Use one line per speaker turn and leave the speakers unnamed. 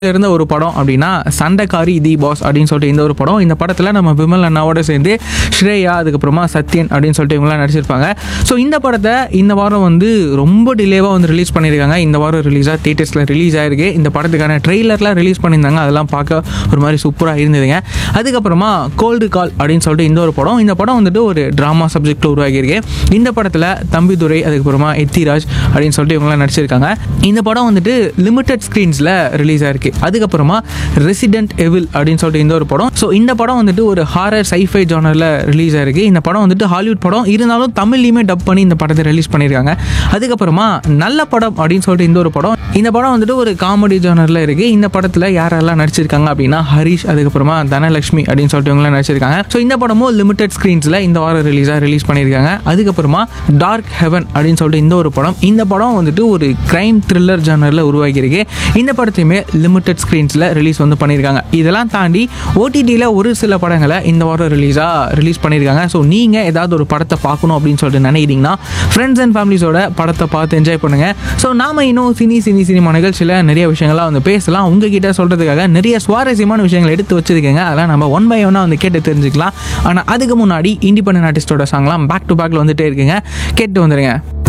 இருந்த ஒரு படம் அப்படின்னா சண்டைக்காரி தி பாஸ் அப்படின்னு சொல்லிட்டு இந்த ஒரு படம் இந்த படத்தில் நம்ம விமல் அண்ணாவோட சேர்ந்து ஸ்ரேயா அதுக்கப்புறமா சத்யன் அப்படின்னு சொல்லிட்டு இவங்களாம் நடிச்சிருப்பாங்க ஸோ இந்த படத்தை இந்த வாரம் வந்து ரொம்ப டிலேவாக வந்து ரிலீஸ் பண்ணியிருக்காங்க இந்த வாரம் ரிலீஸாக தியேட்டர்ஸில் ரிலீஸ் ஆயிருக்கு இந்த படத்துக்கான ட்ரெய்லர்லாம் ரிலீஸ் பண்ணியிருந்தாங்க அதெல்லாம் பார்க்க ஒரு மாதிரி சூப்பராக இருந்ததுங்க அதுக்கப்புறமா கோல்டு கால் அப்படின்னு சொல்லிட்டு இந்த ஒரு படம் இந்த படம் வந்துட்டு ஒரு ட்ராமா சப்ஜெக்டில் உருவாகியிருக்கு இந்த படத்தில் தம்பிதுரை அதுக்கப்புறமா எத்திராஜ் அப்படின்னு சொல்லிட்டு இவங்களாம் நடிச்சிருக்காங்க இந்த படம் வந்துட்டு லிமிட்டட் ஸ்க்ரீன்ஸில் ரிலீஸ் ஆயிருக்கு அதுக்கப்புறமா ரெசிடென்ட் எவில் அப்படின்னு சொல்லிட்டு இந்த ஒரு படம் ஸோ இந்த படம் வந்துட்டு ஒரு ஹாரர் சைஃபை ஜானரில் ரிலீஸ் ஆயிருக்கு இந்த படம் வந்துட்டு ஹாலிவுட் படம் இருந்தாலும் தமிழ்லையுமே டப் பண்ணி இந்த படத்தை ரிலீஸ் பண்ணியிருக்காங்க அதுக்கப்புறமா நல்ல படம் அப்படின்னு சொல்லிட்டு இந்த ஒரு படம் இந்த படம் வந்துட்டு ஒரு காமெடி ஜானரில் இருக்குது இந்த படத்தில் யாரெல்லாம் நடிச்சிருக்காங்க அப்படின்னா ஹரிஷ் அதுக்கப்புறமா தனலட்சுமி அப்படின்னு சொல்லிட்டு இவங்களாம் நடிச்சிருக்காங்க ஸோ இந்த படமும் லிமிடெட் ஸ்க்ரீன்ஸில் இந்த வாரம் ரிலீஸாக ரிலீஸ் பண்ணியிருக்காங்க அதுக்கப்புறமா டார்க் ஹெவன் அப்படின்னு சொல்லிட்டு இந்த ஒரு படம் இந்த படம் வந்துட்டு ஒரு கிரைம் த்ரில்லர் ஜானரில் உருவாகியிருக்கு இந்த படத்தையுமே லிமிடெட் ஸ்க்ரீன்ஸில் ரிலீஸ் வந்து பண்ணியிருக்காங்க இதெல்லாம் தாண்டி ஓடிடியில் ஒரு சில படங்களை இந்த வாரம் ரிலீஸாக ரிலீஸ் பண்ணியிருக்காங்க ஸோ நீங்கள் ஏதாவது ஒரு படத்தை பார்க்கணும் அப்படின்னு சொல்லிட்டு நினைக்கிறீங்கன்னா ஃப்ரெண்ட்ஸ் அண்ட் ஃபேமிலிஸோட படத்தை பார்த்து என்ஜாய் பண்ணுங்கள் ஸோ நாம இன்னும் சினி சினி சினிமா நிகழ்ச்சியில் நிறைய விஷயங்கள்லாம் வந்து பேசலாம் உங்ககிட்ட சொல்கிறதுக்காக நிறைய சுவாரஸ்யமான விஷயங்கள் எடுத்து வச்சிருக்கேங்க அதெல்லாம் நம்ம ஒன் பை ஒன்னாக வந்து கேட்டு தெரிஞ்சுக்கலாம் ஆனால் அதுக்கு முன்னாடி இண்டிபெண்டன்ட் ஆர்டிஸ்டோட சாங்லாம் பேக் டு பேக்கில் வந்துட்டே இருக்குங்க கேட்டு வந்துடுங்க